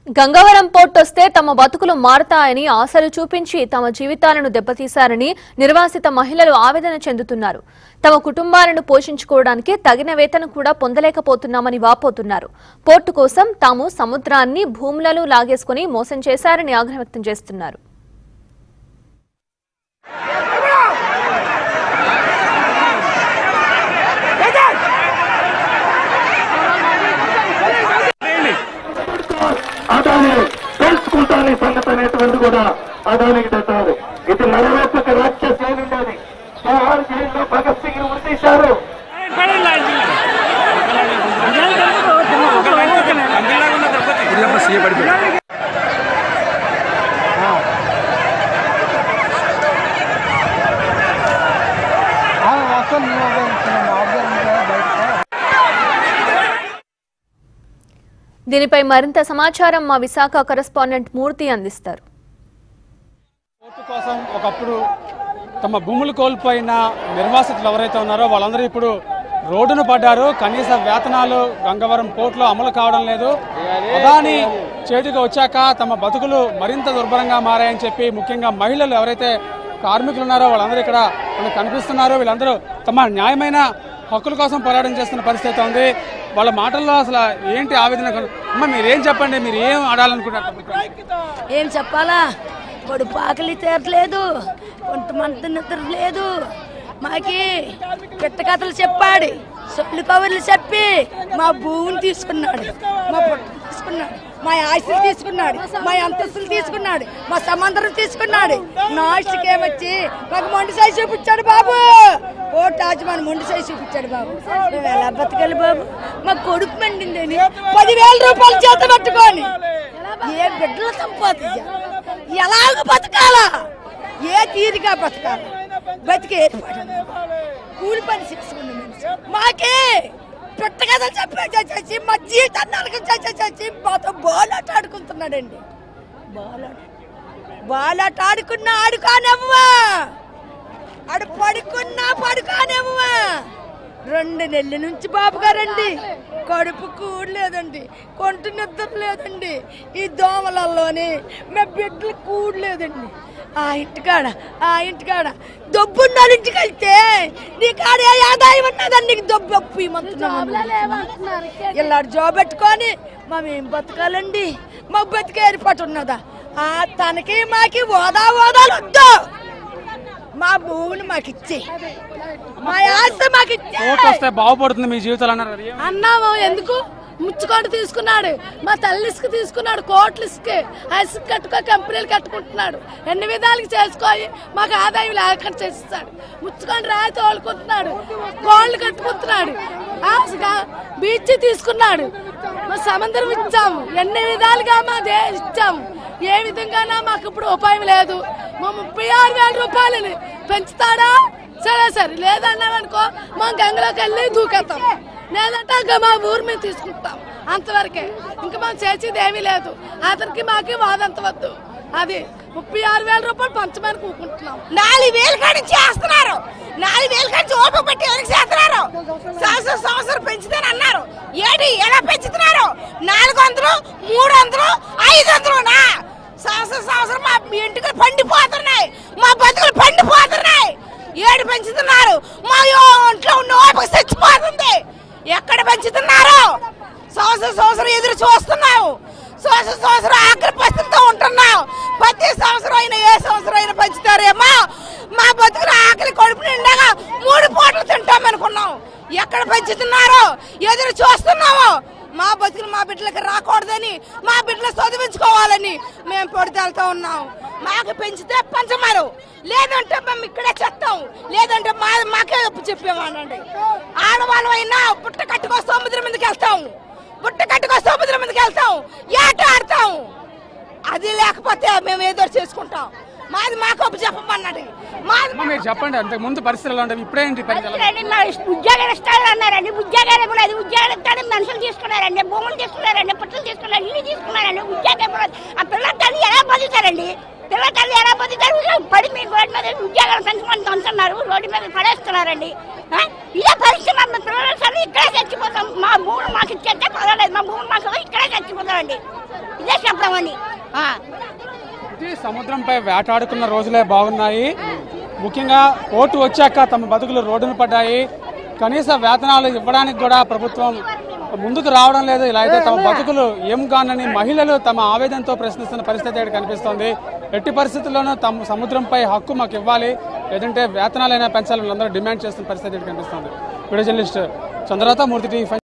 Gangavaram port వస్తే తమ బతుకులు మారతాయని ఆశలు చూపించి తమ జీవితాలను దెబ్బతీశారని నిర్వాసిత మహిళలు ఆవేదన చెందుతున్నారు తమ కుటుంబాలను పోషించుకోవడానికి తగిన వేతనం కూడా పొందలేకపోతున్నామని వాపోతున్నారు పోర్టు కోసం తాము సముద్రాన్ని భూములను లాగేసుకుని మోసం చేశారని ఆగ్రహం వ్యక్తం చేస్తున్నారు అదాని తెలుసుకుంటాను ఈ సంగతి అనేటువంటి కూడా అదానికి తెచ్చారు ఇది నడవేపక రాక్షస ఏమిటది జోహార్ జైల్లో భగత్ సింగ్ ని ఉరితీశారు వస్తాను నేను ఆబ్జర్వ్ బయట దీనిపై మరింత సమాచారం మా విశాఖ కరెస్పాండెంట్ మూర్తి అందిస్తారు ఓటు కోసం ఒకప్పుడు తమ భూములు కోల్పోయిన నిర్వాసితులు ఎవరైతే ఉన్నారో వాళ్ళందరూ ఇప్పుడు రోడ్డును పడ్డారు కనీస వేతనాలు గంగవరం పోర్టులో అమలు కావడం లేదు అదాని చేతికి వచ్చాక తమ బతుకులు మరింత దుర్భరంగా మారాయని చెప్పి ముఖ్యంగా మహిళలు ఎవరైతే కార్మికులు ఉన్నారో వాళ్ళందరూ ఇక్కడ మనకు కనిపిస్తున్నారు వీళ్ళందరూ తమ న్యాయమైన హక్కుల కోసం పోరాటం చేస్తున్న పరిస్థితి ఉంది వాళ్ళ మాటల్లో అసలు ఏంటి ఆవేదన అమ్మ మీరేం చెప్పండి మీరు ఏం ఆడాలనుకుంటారు ఏం చెప్పాలా కడుపు ఆకలి తీరట్లేదు కొంతమంది నిద్ర లేదు మాకి పిట్ట కథలు చెప్పాడు సొల్లు కవర్లు చెప్పి మా భూమిని తీసుకున్నాడు మా పుట్టను తీసుకున్నాడు మా ఆస్తులు తీసుకున్నాడు మా అంతస్తులు తీసుకున్నాడు మా సమందరం తీసుకున్నాడు నాస్ట్కి ఏమొచ్చి మాకు మొండి సై చూపించాడు బాబు ఓ తాజ్మాన్ మొండి సై చూపించాడు బాబు మేము ఎలా బతకాలి బాబు మా కొడుకు మండిందని పదివేల రూపాయలు చేత పట్టుకొని ఏ బిడ్డల సంపాదించ ఎలాగ బతకాలా ఏ తీరిగా బతకాలా బతికే ఏర్పాటు కూలి పని చేసుకున్న మనిషి మాకే పెట్ట కదా చెప్పి చేసి మా జీవితాన్ని నరకం చేసి చేసి మాతో బాలాట ఆడుకుంటున్నాడండి బాలాట బాలాట ఆడుకున్నా ఆడుకోనవ్వా ఆడు పడుకున్నా పడుకోనవ్వా రెండు నెలల నుంచి బాబు గారండి కడుపు కూడలేదండి కొంటు నిద్ర లేదండి ఈ దోమలలోనే మా బిడ్డలు కూడలేదండి ఆ ఇంటికాడ ఆ ఇంటికాడ దొబ్బున్న వాళ్ళ ఇంటికి వెళ్తే నీ కాడ ఏ ఆదాయం ఉన్నదని నీకు దొబ్బు అప్పు ఇలా జాబ్ పెట్టుకొని మేము ఏం బతకాలండి మాకు బతికే ఏర్పాటు ఉన్నదా ఆ తనకి మాకి ఓదా ఓదాలు వద్దు మా భూమిని మాకు ఇచ్చి మా ఆస్తి మాకు ఇచ్చి ఓటు వస్తే బాగుపడుతుంది మీ జీవితాలు అన్నారు అది ఏం- అన్నాము ఎందుకు ముచ్చుకోట తీసుకున్నాడు మా తల్లి ఇసుక తీసుకున్నాడు కోట్ల ఇసుక ఆ ఇసుక కట్టుకో కంపెనీలు కట్టుకుంటున్నాడు ఎన్ని విధాలుగా చేసుకోయి మాకు ఆదాయం లేకుండా చేస్తాడు ముచ్చుకొని రాయి తోలుకుంటున్నాడు కోళ్ళు కట్టుకుంటున్నాడు ఆ ఇసుక బీచ్ తీసుకున్నాడు మా సముద్రం ఇచ్చాము ఎన్ని విధాలుగా మా దే ఇచ్చాము ఏ విధంగానా మాకు ఇప్పుడు ఉపాయం లేదు మా ముప్పై ఆరు వేల రూపాయలని పెంచుతాడా సరే సరే లేదన్నామనుకో మా గంగలోకి వెళ్ళి దూకేస్తాం లేదంటే ఇంకా మా ఊరు మేము తీసుకుంటాం అంతవరకే ఇంకా మనం చేసేది ఏమీ లేదు అతనికి మాకి వాదంత వద్దు అది ముప్పై ఆరు వేల రూపాయలు పంచమని కూకుంటున్నాం నాలుగు వేలు కాడి చేస్తున్నారు నాలుగు వేలు కాడి ఓపిక పెట్టి ఎవరికి చేస్తున్నారు సంవత్సరం సంవత్సరం పెంచుతాను అన్నారు ఏడి ఎలా పెంచుతున్నారు నాలుగు వందలు మూడు వందలు ఐదు వందలునా సంవత్సరం సంవత్సరం మా ఇంటికి పండిపోతున్నాయి మా బతుకులు పండిపోతున్నాయి ఏడు పెంచుతున్నారు మా ఒంట్లో ఉన్న ఓపిక చచ్చిపోతుంది ఎక్కడ పెంచుతున్నారు సంవత్సరం సంవత్సరం ఎదురు చూస్తున్నావు సంవత్సరం సంవత్సరం ఆఖరి పరిస్థితితో ఉంటున్నాం ప్రతి సంవత్సరం అయినా ఏ సంవత్సరం అయినా పెంచుతారేమో మా బతుకుల ఆకలి కడుపు నిండగా మూడు పూటలు తింటాం అనుకున్నాం ఎక్కడ పెంచుతున్నారో ఎదురు చూస్తున్నాము మా బతుకులు మా బిడ్డలకి రాకూడదని మా బిడ్డలు చదివించుకోవాలని మేము పొడితేళ్తా ఉన్నాం మాకు పెంచితే పంచమారు లేదంటే మేము ఇక్కడే చెత్తాం లేదంటే మా మాకే చెప్పేవానండి ఆడవాళ్ళం అయినా పుట్ట కట్టుకో సముద్రం మీదకి వెళ్తాం పుట్ట కట్టుకో సముద్రం మీదకి వెళ్తాం ఏట ఆడతాం అది లేకపోతే మేము ఏదో చేసుకుంటాం మాది మాకు అప్పు చెప్పమన్నాడు మాది అమ్మ మీరు చెప్పండి అంతకు ముందు పరిస్థితులు ఎలా ఉండవు ఇప్పుడేంటి పరిస్థితులు రండి, మా ఉద్యోగాలు ఇస్తాను అన్నారండి ఉద్యోగాలు ఇవ్వలేదు ఉద్యోగాలు ఇస్తాను మనుషులు తీసుకున్నారండి భూములు తీసుకున్నారండి పుట్టలు తీసుకున్నారు ఇల్లు తీసుకున్నారండి ఉద్యోగం ఇవ్వలేదు ఆ పిల్లల తల్లి ఎలా బతుకుతారండి పిల్లల తల్లి ఎలా బతుకుతారు పడి మీ రోడ్డు మీద ఉద్యోగాలు పెంచమని అంటున్నారు రోడ్డు మీద పడేస్తున్నారండి ఆ? ఇదే పరిస్థితి మా పిల్లల తల్లి ఇక్కడే చచ్చిపోతాం మా భూములు మాకు ఇచ్చేస్తే పర్వాలేదు మా భూములు మాకు ఇక్కడే చచ్చిపోతామండి ఇదే చెప్తామండి ఆ. ఇది సముద్రంపై వేటాడుకున్న రోజులే బాగున్నాయి ముఖ్యంగా కోర్టు వచ్చాక తమ బతుకులు రోడ్డున పడ్డాయి కనీస వేతనాలు ఇవ్వడానికి కూడా ప్రభుత్వం ముందుకు రావడం లేదు ఇలా అయితే తమ బతుకులు ఏం కానని మహిళలు తమ ఆవేదనతో ప్రశ్నిస్తున్న పరిస్థితి ఇక్కడ కనిపిస్తోంది ఎట్టి పరిస్థితుల్లోనూ తమ సముద్రంపై హక్కు మాకు ఇవ్వాలి లేదంటే వేతనాలైనా పెంచాలని అందరూ డిమాండ్ చేస్తున్న పరిస్థితి ఇక్కడ కనిపిస్తోంది video journalist Chandralatha Murthy TV